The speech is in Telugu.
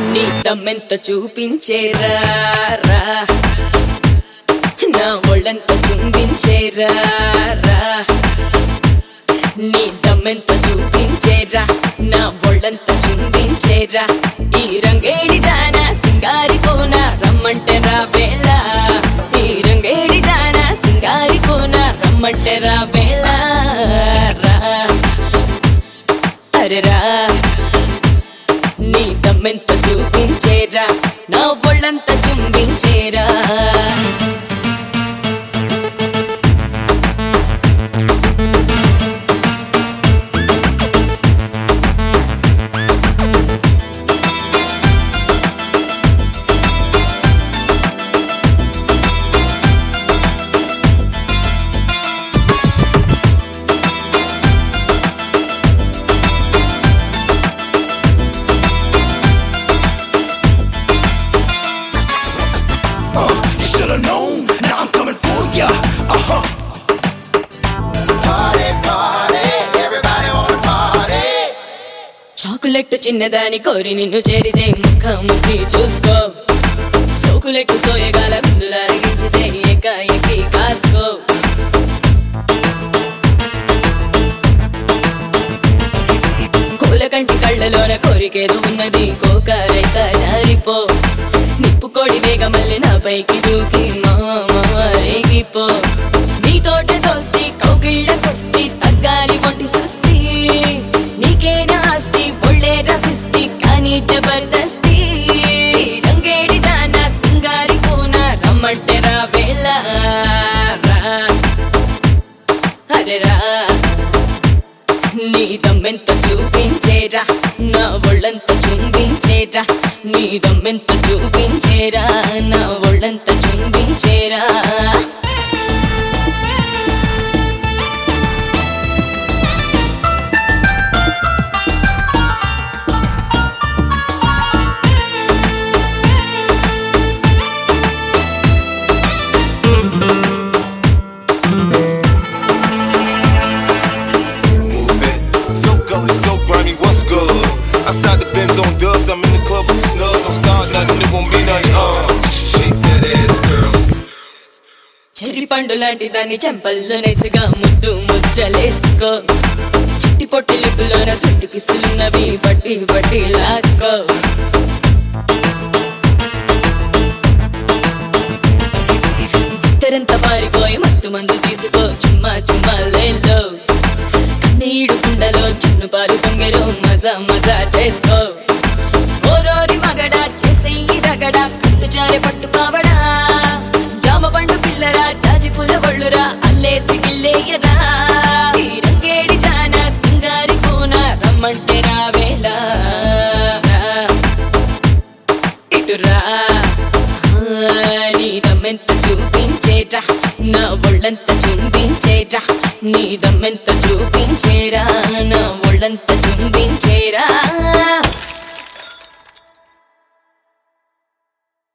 నీ దమ్మెంత చూపించేరా రా నా ఒళ్ళంత చుంబించేరా రా నీ దమ్మెంత చూపించేరా నా ఒళ్ళంత చుంబించేరా ఈ రంగేడి జాన సింగారి కోన రమ్మంటే రా వేళ ఈ రంగేడి జాన సింగారి కోన రమ్మంటే రా వేళ రా అరే రా నీ దమ్మెంత చూపించేరా నా ఒళ్ళంత చుంబించేరా Uh, you should've known. Now I'm coming for ya. Uh huh. Party, party, everybody wanna party. చాకులెట్టు చిన్నదాని కోరి నిన్ను చేరితే ముఖాముఖి చూసుకో సోకులెట్టు సోయగాల బిందులు అరగించితే ఏకాఏకి కాసుకో కోలకంటి కళ్ళలోన కోరికేదో ఉన్నది కోకారైత జారిపో నిప్పుకోడి వేగ మళ్ళీ నా పైకి దూకి మామ రేగిపో నీతోటి దోస్తి కౌగిళ్ళ కుస్తి తగ్గాలి ఒంటి సుస్తి నీకేనా ఆస్తి ఒళ్ళే రసిస్తి కానీ జబర్దస్తి రంగేడి జాన సింగారి కోన రమ్మంటే రా వేళ రా అరే రా నీ దమ్మెంత చూపించేరా నా ఒళ్ళంత చుంబించేరా నీ దమ్మెంత చూపించేరా నా ఒళ్ళంత చుంబించేరా Move it. So gully, so grimy, what's good? Outside the Benz on dubs, I'm in the club with the snug. Don't start nothing, it won't be nothing. Uh, shake that ass, girl. చెరి పండు లాంటి దాన్ని చెంపల్లో నెసుగా ముద్దు ముద్రలేసుకో చిట్టి పొట్టి లిప్పులోన స్వీట్ కిసులున్నవి బట్టి బట్టి లాక్కో ఇద్దరంతా పారిపోయి మత్తు మందు తీసుకో చుమ్మా చుమ్మా లేలో కన్నీడు కుండలో చున్ను పాలు పొంగెరు మజా మజా చేసుకో ఓరోరి మగడా చేసేయి రగడా కట్టు జారే పట్టు కావడా జామ పండు పిల్లరా జాజి పుల ఒళ్ళురా అల్లేసి గిల్లేయరా ఈ రంగేడి జాన సింగారి కోన రమ్మంటే రావేలా ఇటురా నీ దమ్మెంత చూపించేరా నా ఒళ్ళంత చుంబించేరా నీ దమ్మెంత చూపించేరా నా ఒళ్ళంత చుంబించేరా